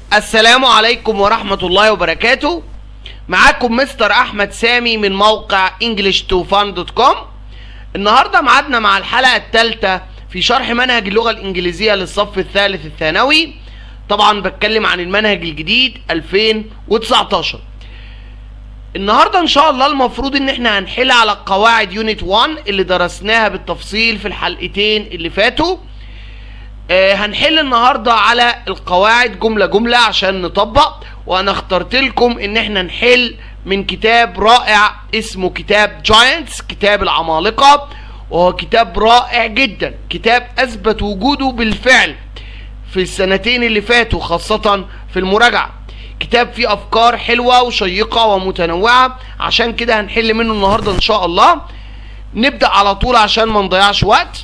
السلام عليكم ورحمة الله وبركاته معاكم مستر أحمد سامي من موقع english2fun.com النهاردة معادنا مع الحلقة الثالثة في شرح منهج اللغة الإنجليزية للصف الثالث الثانوي طبعا بتكلم عن المنهج الجديد 2019 النهاردة إن شاء الله المفروض إن احنا هنحل على قواعد يونت 1 اللي درسناها بالتفصيل في الحلقتين اللي فاتوا آه، هنحل النهارده على القواعد جمله جمله عشان نطبق وانا اخترت لكم ان احنا نحل من كتاب رائع اسمه كتاب جاينتس كتاب العمالقه وهو كتاب رائع جدا كتاب اثبت وجوده بالفعل في السنتين اللي فاتوا خاصه في المراجعه كتاب فيه افكار حلوه وشيقه ومتنوعه عشان كده هنحل منه النهارده ان شاء الله نبدا على طول عشان ما نضيعش وقت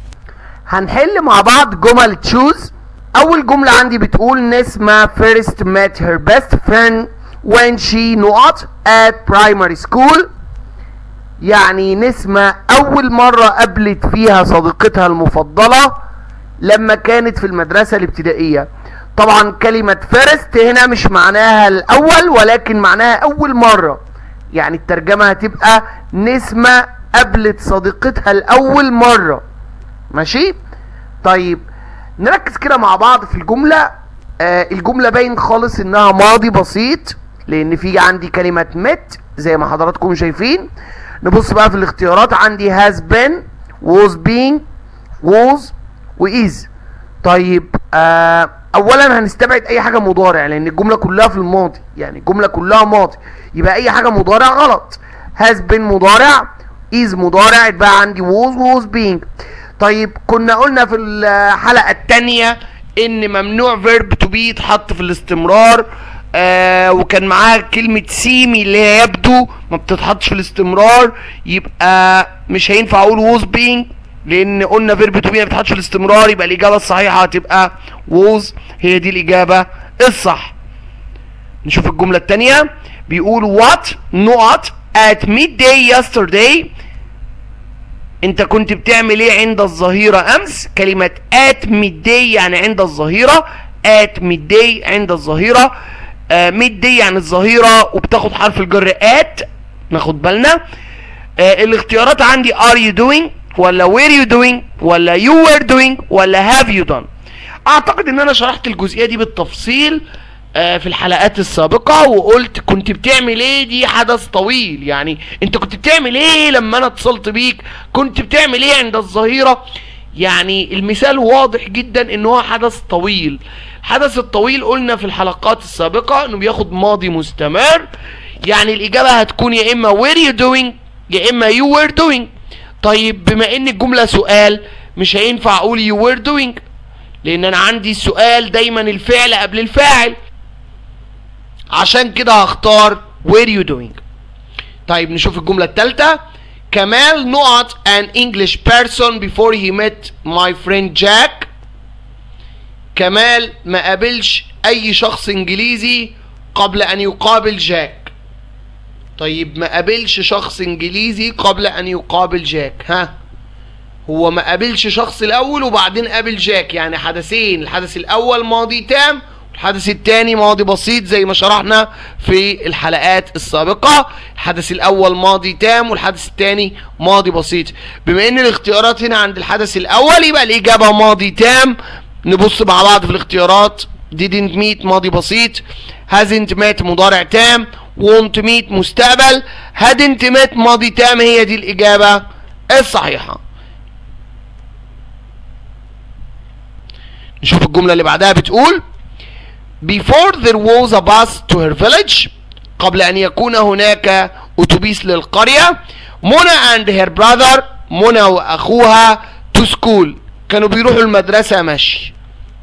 هنحل مع بعض جمل تشوز اول جملة عندي بتقول نسمة first met her best friend when she not at primary school يعني نسمة اول مرة قابلت فيها صديقتها المفضلة لما كانت في المدرسة الابتدائية طبعا كلمة first هنا مش معناها الاول ولكن معناها اول مرة يعني الترجمة هتبقى نسمة قابلت صديقتها الاول مرة ماشي طيب نركز كده مع بعض في الجملة آه الجملة باين خالص انها ماضي بسيط لان في عندي كلمة مت زي ما حضراتكم شايفين نبص بقى في الاختيارات عندي has been was being was و is طيب آه اولا هنستبعد اي حاجة مضارع لان الجملة كلها في الماضي يعني الجملة كلها ماضي يبقى اي حاجة مضارع غلط has been مضارع is مضارع يبقى عندي was was being طيب كنا قلنا في الحلقة التانية ان ممنوع فيرب تو بي يتحط في الاستمرار آه وكان معاها كلمة سيمي اللي هي يبدو ما بتتحطش في الاستمرار يبقى مش هينفع اقول was being لان قلنا فيرب تو بي ما بتتحطش في الاستمرار يبقى الاجابة الصحيحة هتبقى was هي دي الاجابة الصح نشوف الجملة التانية بيقول what not at midday yesterday انت كنت بتعمل ايه عند الظهيرة امس كلمة at midday يعني عند الظهيرة at midday عند الظهيرة آه midday يعني الظهيرة وبتاخد حرف الجر at ناخد بالنا آه الاختيارات عندي are you doing ولا were you doing ولا you were doing ولا have you done اعتقد ان انا شرحت الجزئية دي بالتفصيل آه، في الحلقات السابقة وقلت كنت بتعمل ايه دي حدث طويل يعني انت كنت بتعمل ايه لما انا اتصلت بيك كنت بتعمل ايه عند الظهيرة يعني المثال واضح جدا ان هو حدث طويل الحدث الطويل قلنا في الحلقات السابقة انه بياخد ماضي مستمر يعني الاجابة هتكون يا اما were you doing يا اما you were doing طيب بما ان الجملة سؤال مش هينفع اقول you were doing لان انا عندي السؤال دايما الفعل قبل الفاعل عشان كده هختار where you doing طيب نشوف الجملة الثالثة كمال not an English person before he met my friend Jack كمال ما قابلش أي شخص إنجليزي قبل أن يقابل جاك طيب ما قابلش شخص إنجليزي قبل أن يقابل جاك ها هو ما قابلش شخص الأول وبعدين قابل جاك يعني حدثين الحدث الأول ماضي تام الحدث الثاني ماضي بسيط زي ما شرحنا في الحلقات السابقة الحدث الأول ماضي تام والحدث الثاني ماضي بسيط بما ان الاختيارات هنا عند الحدث الأول يبقى الإجابة ماضي تام نبص مع بعض في الاختيارات didn't meet ماضي بسيط hasn't met مضارع تام won't meet مستقبل hadn't met ماضي تام هي دي الإجابة الصحيحة نشوف الجملة اللي بعدها بتقول Before there was a bus to her village قبل أن يكون هناك أتوبيس للقرية منى and her brother منى وأخوها to school كانوا بيروحوا المدرسة مشي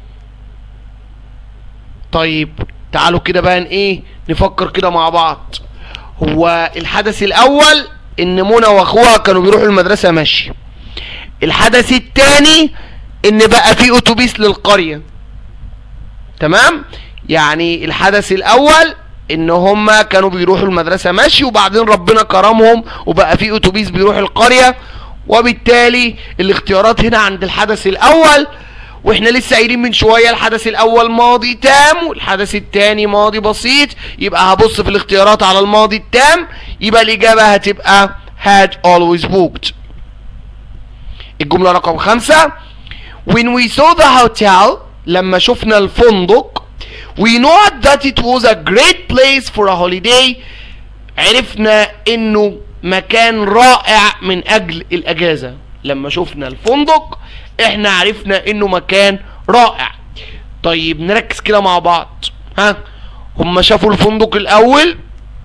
طيب تعالوا كده بقى ايه نفكر كده مع بعض هو الحدث الأول إن منى وأخوها كانوا بيروحوا المدرسة مشي الحدث الثاني إن بقى في أتوبيس للقرية تمام يعني الحدث الاول ان هما كانوا بيروحوا المدرسة ماشي وبعدين ربنا كرمهم وبقى في اتوبيس بيروح القرية وبالتالي الاختيارات هنا عند الحدث الاول واحنا لسه قايلين من شويه الحدث الاول ماضي تام والحدث الثاني ماضي بسيط يبقى هبص في الاختيارات على الماضي التام يبقى الاجابه هتبقى had always booked الجمله رقم خمسة when we saw the hotel لما شفنا الفندق we know that it was a great place for a holiday عرفنا انه مكان رائع من اجل الاجازة لما شفنا الفندق احنا عرفنا انه مكان رائع طيب نركز كده مع بعض ها هم شافوا الفندق الاول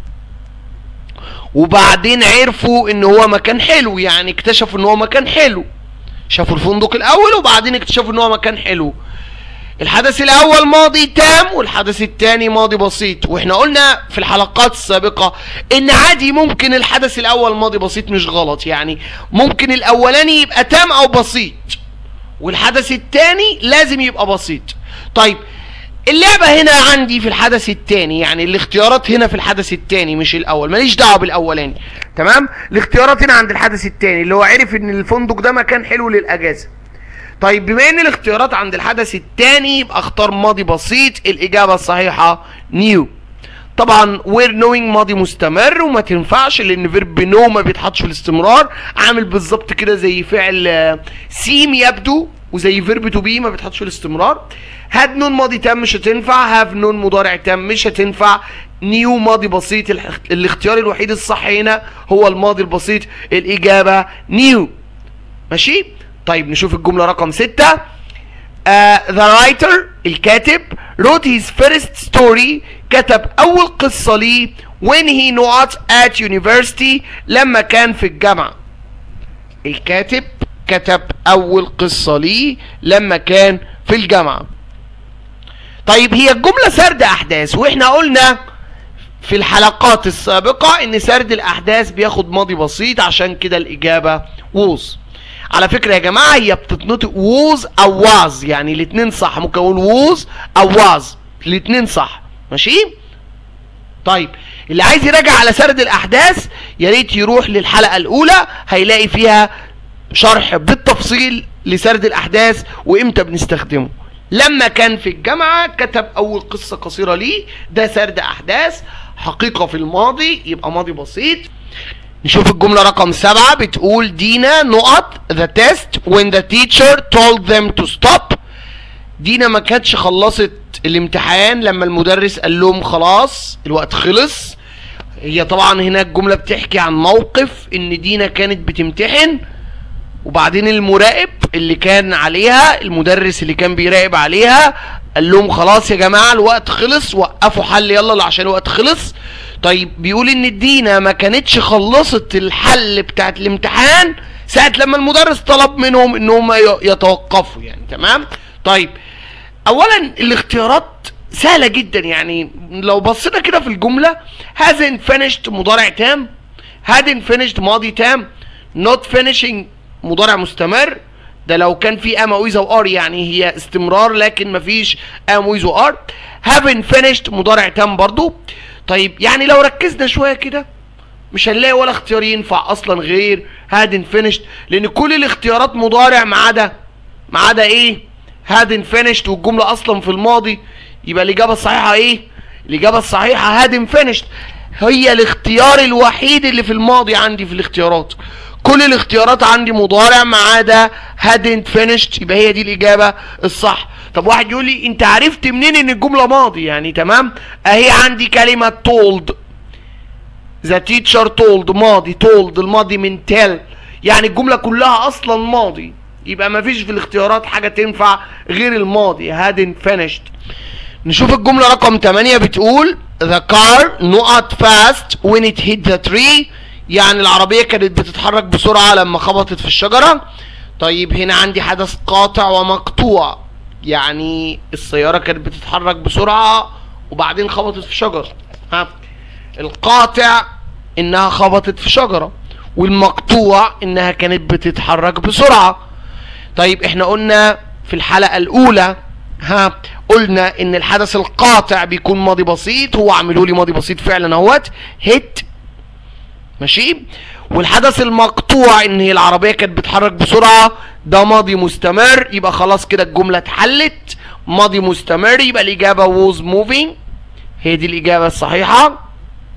وبعدين عرفوا ان هو مكان حلو يعني اكتشفوا ان هو مكان حلو شافوا الفندق الاول وبعدين اكتشفوا ان هو مكان حلو الحدث الاول ماضي تام والحدث الثاني ماضي بسيط واحنا قلنا في الحلقات السابقة ان عادي ممكن الحدث الاول ماضي بسيط مش غلط يعني ممكن الاولاني يبقى تام او بسيط والحدث الثاني لازم يبقى بسيط طيب اللعبة هنا عندي في الحدث الثاني يعني الاختيارات هنا في الحدث الثاني مش الاول ماليش دعوة بالاولاني تمام الاختيارات هنا عند الحدث الثاني اللي هو عرف ان الفندق ده مكان حلو للاجازة طيب بما ان الاختيارات عند الحدث الثاني يبقى اختار ماضي بسيط الاجابة الصحيحة نيو طبعا وير نوينج ماضي مستمر وما تنفعش لان فيرب نو ما بيتحطش في الاستمرار عامل بالظبط كده زي فعل سيم يبدو وزي فيرب تو بي ما بيتحطش في الاستمرار هاد نون ماضي تام مش هتنفع هاف نون مضارع تام مش هتنفع نيو ماضي بسيط الاختيار الوحيد الصح هنا هو الماضي البسيط الاجابه نيو ماشي طيب نشوف الجمله رقم ستة ذا uh, رايتر الكاتب wrote his first story كتب اول قصه ليه when he not at university لما كان في الجامعه الكاتب كتب اول قصه ليه لما كان في الجامعه طيب هي الجمله سرد احداث واحنا قلنا في الحلقات السابقه ان سرد الاحداث بياخد ماضي بسيط عشان كده الاجابه ووز على فكره يا جماعه هي بتتنطق ووز او واز يعني الاثنين صح ممكن اقول ووز او واز الاثنين صح ماشي طيب اللي عايز يراجع على سرد الاحداث يا ريت يروح للحلقه الاولى هيلاقي فيها شرح بالتفصيل لسرد الاحداث وامتى بنستخدمه لما كان في الجامعه كتب اول قصه قصيره ليه ده سرد احداث حقيقه في الماضي يبقى ماضي بسيط نشوف الجملة رقم سبعة بتقول دينا نقط the test when the teacher told them to stop دينا ما كانتش خلصت الامتحان لما المدرس قال لهم خلاص الوقت خلص هي طبعا هنا الجملة بتحكي عن موقف ان دينا كانت بتمتحن وبعدين المراقب اللي كان عليها المدرس اللي كان بيراقب عليها قال لهم خلاص يا جماعة الوقت خلص وقفوا حل يلا عشان الوقت خلص طيب بيقول ان دينا ما كانتش خلصت الحل بتاعت الامتحان ساعة لما المدرس طلب منهم ان هم يتوقفوا يعني تمام طيب اولا الاختيارات سهلة جدا يعني لو بصينا كده في الجملة hasn't finished مضارع تام hadn't finished ماضي تام not finishing مضارع مستمر ده لو كان في ام ويز او ار يعني هي استمرار لكن مفيش ام ويز او ار haven't finished مضارع تام برضو طيب يعني لو ركزنا شويه كده مش هنلاقي ولا اختيار ينفع اصلا غير هادن فينيشد لان كل الاختيارات مضارع ما عدا ما عدا ايه هادن فينيشد والجمله اصلا في الماضي يبقى الاجابه الصحيحه ايه الاجابه الصحيحه هادن فينيشد هي الاختيار الوحيد اللي في الماضي عندي في الاختيارات كل الاختيارات عندي مضارع ما عدا هادنت فينيشد يبقى هي دي الاجابه الصح طب واحد يقول لي انت عرفت منين ان الجمله ماضي يعني تمام اهي عندي كلمه told ذا تيتشر told ماضي told الماضي من tell يعني الجمله كلها اصلا ماضي يبقى ما فيش في الاختيارات حاجه تنفع غير الماضي hadn't finished نشوف الجمله رقم 8 بتقول the car not fast when it hit the tree يعني العربيه كانت بتتحرك بسرعه لما خبطت في الشجره طيب هنا عندي حدث قاطع ومقطوع يعني السياره كانت بتتحرك بسرعه وبعدين خبطت في شجره ها القاطع انها خبطت في شجره والمقطوع انها كانت بتتحرك بسرعه طيب احنا قلنا في الحلقه الاولى ها قلنا ان الحدث القاطع بيكون ماضي بسيط هو عملوا لي ماضي بسيط فعلا اهوت هيت ماشي والحدث المقطوع ان هي العربيه كانت بتتحرك بسرعه ده ماضي مستمر يبقى خلاص كده الجملة اتحلت ماضي مستمر يبقى الإجابة was moving هي دي الإجابة الصحيحة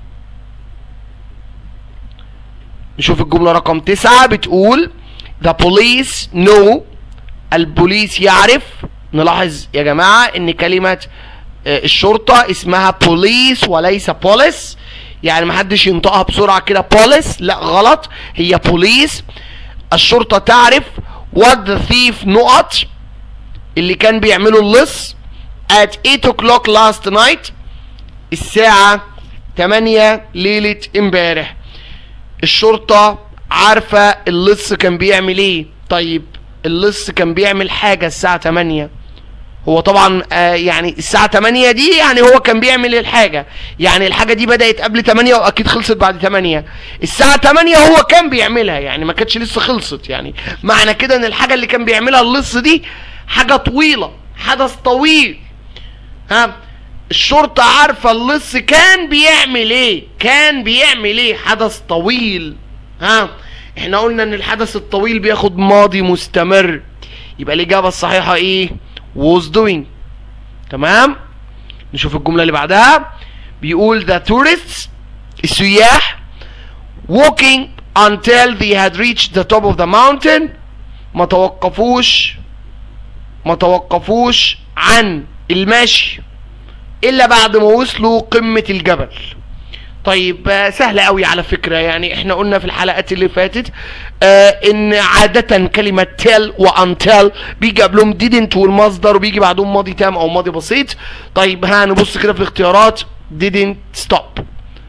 نشوف الجملة رقم تسعة بتقول The police know البوليس يعرف نلاحظ يا جماعة ان كلمة آه، الشرطة اسمها بوليس وليس بوليس يعني محدش ينطقها بسرعة كده بوليس لا غلط هي بوليس الشرطة تعرف what the thief نقط اللي كان بيعملوا اللص at 8 o'clock last night الساعة 8 ليلة امبارح الشرطة عارفة اللص كان بيعمل ايه طيب اللص كان بيعمل حاجة الساعة 8 هو طبعا آه يعني الساعة 8 دي يعني هو كان بيعمل الحاجة يعني الحاجة دي بدأت قبل 8 واكيد خلصت بعد 8 الساعة 8 هو كان بيعملها يعني ما كانتش لسه خلصت يعني معنى كده ان الحاجة اللي كان بيعملها اللص دي حاجة طويلة حدث طويل ها الشرطة عارفة اللص كان بيعمل ايه كان بيعمل ايه حدث طويل ها احنا قلنا ان الحدث الطويل بياخد ماضي مستمر يبقى الاجابة الصحيحة ايه was doing تمام نشوف الجملة اللي بعدها بيقول the tourists السياح walking until they had reached the top of the mountain ما توقفوش ما توقفوش عن المشي الا بعد ما وصلوا قمة الجبل طيب آه، سهلة قوي على فكرة يعني احنا قلنا في الحلقات اللي فاتت آه ان عادة كلمة tell و until بيجي قبلهم didn't والمصدر وبيجي بعدهم ماضي تام او ماضي بسيط طيب ها نبص كده في الاختيارات didn't stop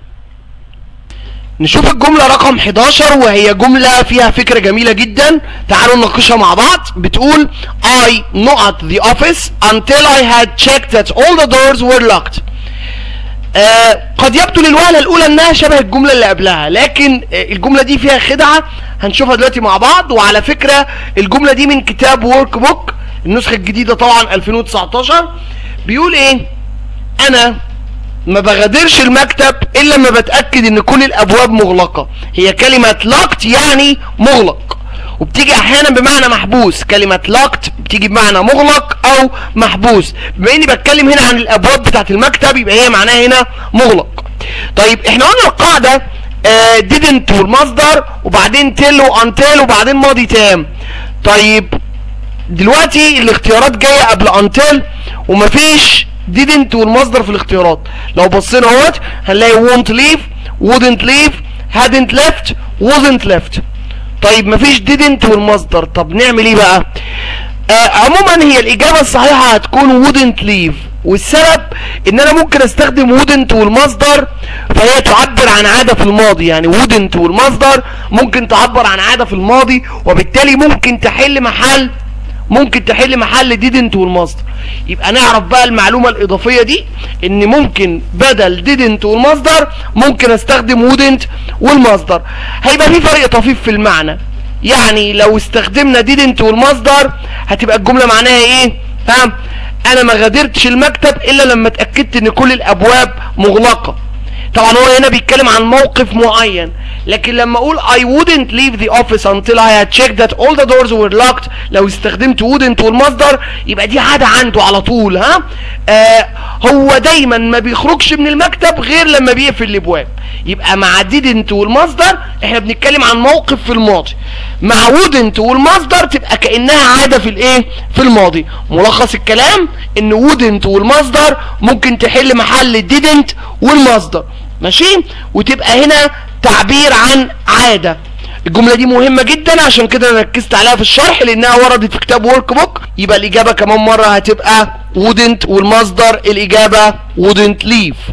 نشوف الجملة رقم 11 وهي جملة فيها فكرة جميلة جدا تعالوا نناقشها مع بعض بتقول I not the office until I had checked that all the doors were locked آه قد يبدو للوهلة الأولى إنها شبه الجملة اللي قبلها لكن آه الجملة دي فيها خدعة هنشوفها دلوقتي مع بعض وعلى فكرة الجملة دي من كتاب ورك بوك النسخة الجديدة طبعا 2019 بيقول إيه أنا ما بغادرش المكتب الا لما بتاكد ان كل الابواب مغلقه هي كلمه locked يعني مغلق وبتيجي احيانا بمعنى محبوس كلمه locked بتيجي بمعنى مغلق او محبوس بما اني بتكلم هنا عن الابواب بتاعت المكتب يبقى هي معناها هنا مغلق طيب احنا قلنا القاعده آه didn't والمصدر وبعدين till وانتل وبعدين ماضي تام طيب دلوقتي الاختيارات جايه قبل until ومفيش didn't والمصدر في الاختيارات لو بصينا اهوت هنلاقي won't leave wouldn't leave hadn't left wasn't left طيب مفيش didn't والمصدر طب نعمل ايه بقى آه عموما هي الاجابه الصحيحه هتكون wouldn't leave والسبب ان انا ممكن استخدم wouldn't والمصدر فهي تعبر عن عاده في الماضي يعني wouldn't والمصدر ممكن تعبر عن عاده في الماضي وبالتالي ممكن تحل محل ممكن تحل محل didn't والمصدر يبقى نعرف بقى المعلومة الإضافية دي إن ممكن بدل didn't والمصدر ممكن أستخدم wouldn't والمصدر هيبقى في فرق طفيف في المعنى يعني لو استخدمنا didn't والمصدر هتبقى الجملة معناها إيه؟ فاهم؟ أنا ما غادرتش المكتب إلا لما اتأكدت إن كل الأبواب مغلقة طبعا هو هنا بيتكلم عن موقف معين لكن لما اقول I wouldn't leave the office until I had checked that all the doors were locked لو استخدمت wouldn't والمصدر يبقى دي عادة عنده على طول ها آه هو دايما ما بيخرجش من المكتب غير لما بيقفل الابواب يبقى مع didn't والمصدر احنا بنتكلم عن موقف في الماضي مع wouldn't والمصدر تبقى كانها عاده في الايه في الماضي ملخص الكلام ان wouldn't والمصدر ممكن تحل محل didn't والمصدر ماشي وتبقى هنا تعبير عن عاده الجمله دي مهمه جدا عشان كده انا ركزت عليها في الشرح لانها وردت في كتاب ورك بوك يبقى الاجابه كمان مره هتبقى wouldn't والمصدر الاجابه wouldn't leave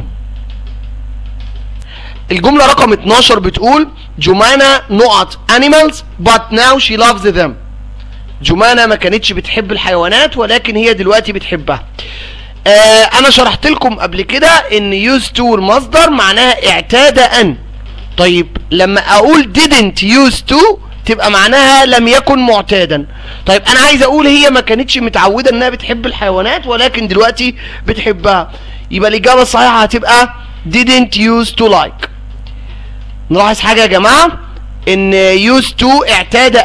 الجملة رقم 12 بتقول جمانة نقط animals but now she loves them جمانة ما كانتش بتحب الحيوانات ولكن هي دلوقتي بتحبها آه انا شرحت لكم قبل كده ان used to المصدر معناها اعتاد ان طيب لما اقول didn't used to تبقى معناها لم يكن معتادا طيب انا عايز اقول هي ما كانتش متعودة انها بتحب الحيوانات ولكن دلوقتي بتحبها يبقى الاجابة الصحيحة هتبقى didn't used to like نلاحظ حاجة يا جماعة ان used to اعتاد ان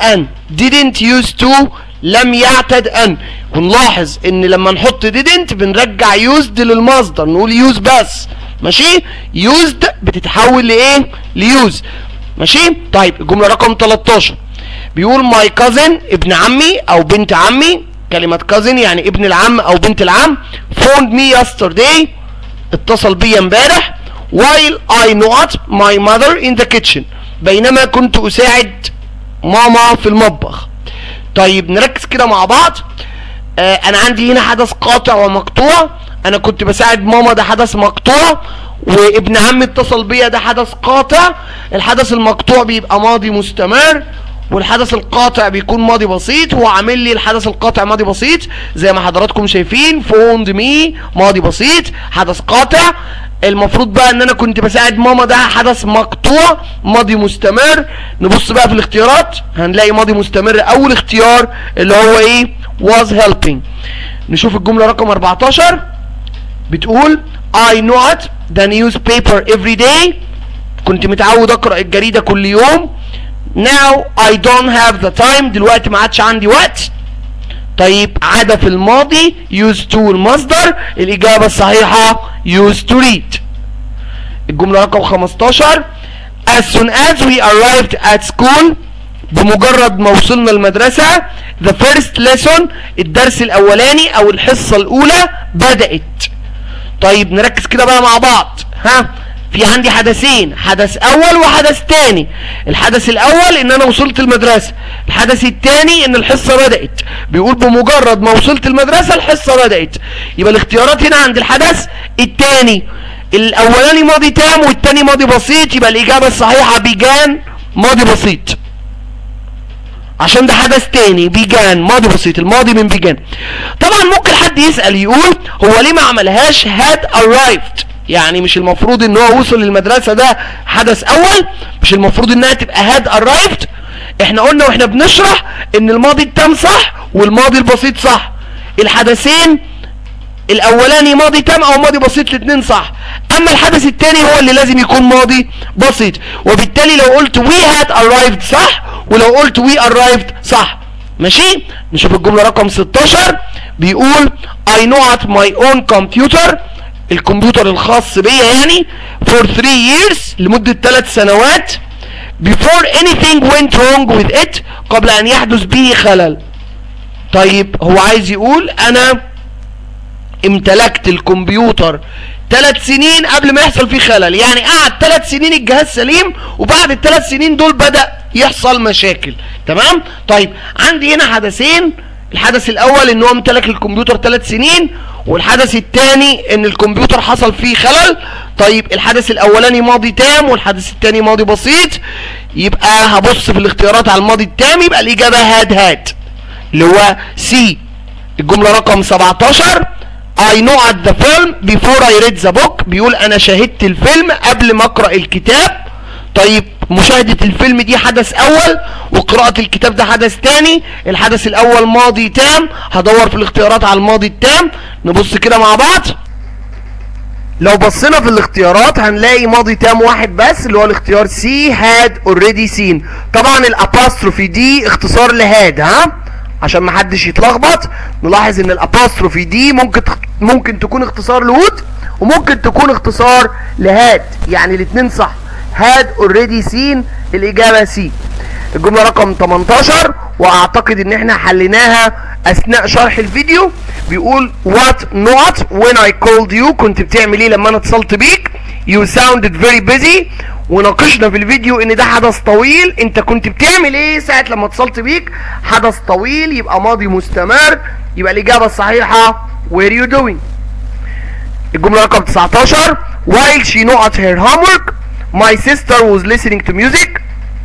didn't use to لم يعتد ان ونلاحظ ان لما نحط didn't بنرجع used للمصدر نقول use بس ماشي used بتتحول لايه ليوز ماشي طيب الجمله رقم 13 بيقول my cousin ابن عمي او بنت عمي كلمة cousin يعني ابن العم او بنت العم phoned me yesterday اتصل بي امبارح while I not my mother in the kitchen بينما كنت اساعد ماما في المطبخ طيب نركز كده مع بعض آه انا عندي هنا حدث قاطع ومقطوع انا كنت بساعد ماما ده حدث مقطوع وابن عمي اتصل بيا ده حدث قاطع الحدث المقطوع بيبقى ماضي مستمر والحدث القاطع بيكون ماضي بسيط هو عامل لي الحدث القاطع ماضي بسيط زي ما حضراتكم شايفين فوند مي ماضي بسيط حدث قاطع المفروض بقى ان انا كنت بساعد ماما ده حدث مقطوع ماضي مستمر نبص بقى في الاختيارات هنلاقي ماضي مستمر اول اختيار اللي هو ايه was helping نشوف الجملة رقم 14 بتقول I not the newspaper every day كنت متعود اقرا الجريدة كل يوم now I don't have the time دلوقتي ما عادش عندي وقت طيب عادة في الماضي used to المصدر الإجابة الصحيحة used to read الجملة رقم 15 as soon as we arrived at school بمجرد ما وصلنا المدرسة the first lesson الدرس الأولاني أو الحصة الأولى بدأت طيب نركز كده بقى مع بعض ها في عندي حدثين حدث اول وحدث تاني الحدث الاول ان انا وصلت المدرسة الحدث التاني ان الحصة بدأت بيقول بمجرد ما وصلت المدرسة الحصة بدأت يبقى الاختيارات هنا عند الحدث التاني الاولاني ماضي تام والتاني ماضي بسيط يبقى الاجابة الصحيحة بيجان ماضي بسيط عشان ده حدث تاني بيجان ماضي بسيط الماضي من بيجان طبعا ممكن حد يسأل يقول هو ليه ما عملهاش had arrived يعني مش المفروض ان هو وصل للمدرسة ده حدث اول مش المفروض انها تبقى had arrived احنا قلنا واحنا بنشرح ان الماضي التام صح والماضي البسيط صح الحدثين الاولاني ماضي تام او ماضي بسيط الاثنين صح اما الحدث الثاني هو اللي لازم يكون ماضي بسيط وبالتالي لو قلت we had arrived صح ولو قلت we arrived صح ماشي نشوف الجملة رقم 16 بيقول I know at my own computer الكمبيوتر الخاص بيا يعني for 3 years لمدة 3 سنوات before anything went wrong with it قبل ان يحدث به خلل طيب هو عايز يقول انا امتلكت الكمبيوتر ثلاث سنين قبل ما يحصل فيه خلل يعني قعد ثلاث سنين الجهاز سليم وبعد الثلاث سنين دول بدأ يحصل مشاكل تمام طيب عندي هنا حدثين الحدث الاول ان هو امتلك الكمبيوتر ثلاث سنين والحدث الثاني ان الكمبيوتر حصل فيه خلل طيب الحدث الاولاني ماضي تام والحدث الثاني ماضي بسيط يبقى هبص في الاختيارات على الماضي التام يبقى الاجابه هاد هاد اللي هو سي الجمله رقم 17 I know at the film before I read the book بيقول انا شاهدت الفيلم قبل ما اقرا الكتاب طيب مشاهدة الفيلم دي حدث اول وقراءة الكتاب ده حدث تاني الحدث الاول ماضي تام هدور في الاختيارات على الماضي التام نبص كده مع بعض لو بصينا في الاختيارات هنلاقي ماضي تام واحد بس اللي هو الاختيار سي هاد اوريدي سين طبعا الاباستروفي دي اختصار لهاد ها عشان ما حدش يتلخبط نلاحظ ان الاباستروفي دي ممكن ممكن تكون اختصار لود وممكن تكون اختصار لهاد يعني الاثنين صح هاد اوريدي سين الاجابه سي الجمله رقم 18 واعتقد ان احنا حليناها اثناء شرح الفيديو بيقول what not when I called you كنت بتعمل ايه لما انا اتصلت بيك you sounded very busy وناقشنا في الفيديو ان ده حدث طويل انت كنت بتعمل ايه ساعة لما اتصلت بيك حدث طويل يبقى ماضي مستمر يبقى الاجابة الصحيحة where you doing الجملة رقم 19 while she not her homework my sister was listening to music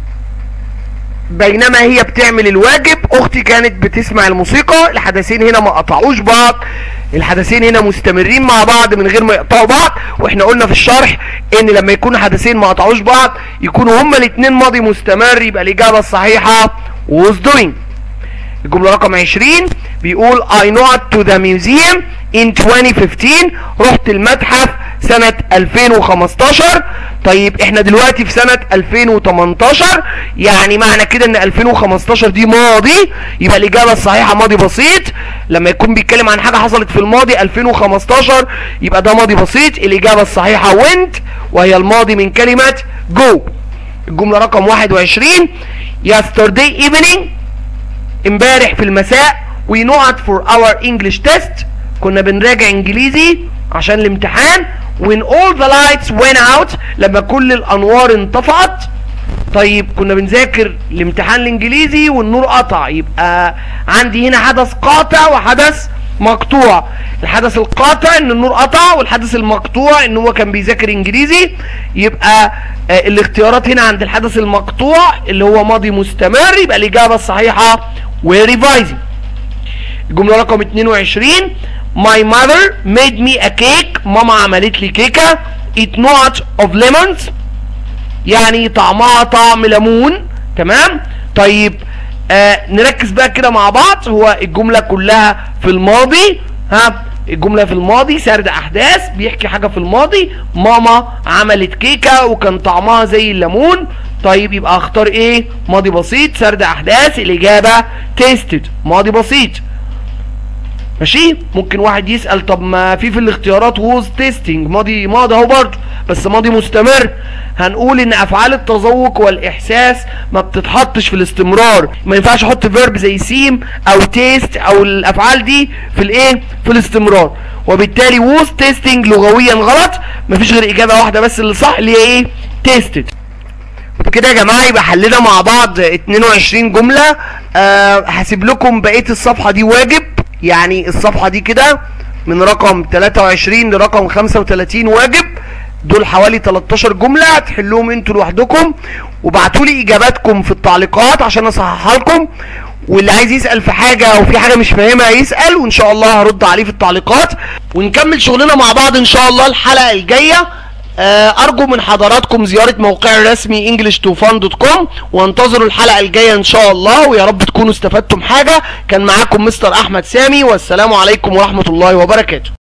بينما هي بتعمل الواجب اختي كانت بتسمع الموسيقى الحدثين هنا ما قطعوش بعض الحدثين هنا مستمرين مع بعض من غير ما يقطعوا بعض واحنا قلنا في الشرح ان لما يكونوا حدثين ما قطعوش بعض يكونوا هما الاثنين ماضي مستمر يبقى الاجابه الصحيحه was doing الجمله رقم 20 بيقول I not to the museum in 2015 رحت المتحف سنة 2015 طيب احنا دلوقتي في سنة 2018 يعني معنى كده ان 2015 دي ماضي يبقى الاجابة الصحيحة ماضي بسيط لما يكون بيتكلم عن حاجة حصلت في الماضي 2015 يبقى ده ماضي بسيط الاجابة الصحيحة went وهي الماضي من كلمة go الجملة رقم 21 yesterday evening امبارح في المساء we not for our English test كنا بنراجع انجليزي عشان الامتحان when all the lights went out لما كل الانوار انطفأت طيب كنا بنذاكر الامتحان الانجليزي والنور قطع يبقى عندي هنا حدث قاطع وحدث مقطوع الحدث القاطع ان النور قطع والحدث المقطوع ان هو كان بيذاكر انجليزي يبقى آه الاختيارات هنا عند الحدث المقطوع اللي هو ماضي مستمر يبقى الاجابه الصحيحه we're revising الجمله رقم 22 My mother made me a cake ماما عملت لي كيكه it not of lemons يعني طعمها طعم ليمون تمام طيب آه نركز بقى كده مع بعض هو الجمله كلها في الماضي ها الجمله في الماضي سرد احداث بيحكي حاجه في الماضي ماما عملت كيكه وكان طعمها زي الليمون طيب يبقى اختار ايه ماضي بسيط سرد احداث الاجابه تيستد ماضي بسيط ماشي ممكن واحد يسال طب ما في في الاختيارات ووز تيستنج ماضي ماضي اهو برضه بس ماضي مستمر هنقول ان افعال التذوق والاحساس ما بتتحطش في الاستمرار ما ينفعش احط فيرب زي سيم او تيست او الافعال دي في الايه في الاستمرار وبالتالي ووز تيستنج لغويا غلط مفيش غير اجابه واحده بس اللي صح اللي هي ايه تيستد كده يا جماعه يبقى حلينا مع بعض 22 جمله أه هسيب لكم بقيه الصفحه دي واجب يعني الصفحه دي كده من رقم 23 لرقم 35 واجب دول حوالي 13 جمله هتحلوهم انتوا لوحدكم وابعتوا لي اجاباتكم في التعليقات عشان اصححها لكم واللي عايز يسال في حاجه او في حاجه مش فاهمها يسال وان شاء الله هرد عليه في التعليقات ونكمل شغلنا مع بعض ان شاء الله الحلقه الجايه ارجو من حضراتكم زياره موقعي الرسمي english2fun.com وانتظروا الحلقه الجايه ان شاء الله ويا رب تكونوا استفدتم حاجه كان معاكم مستر احمد سامي والسلام عليكم ورحمه الله وبركاته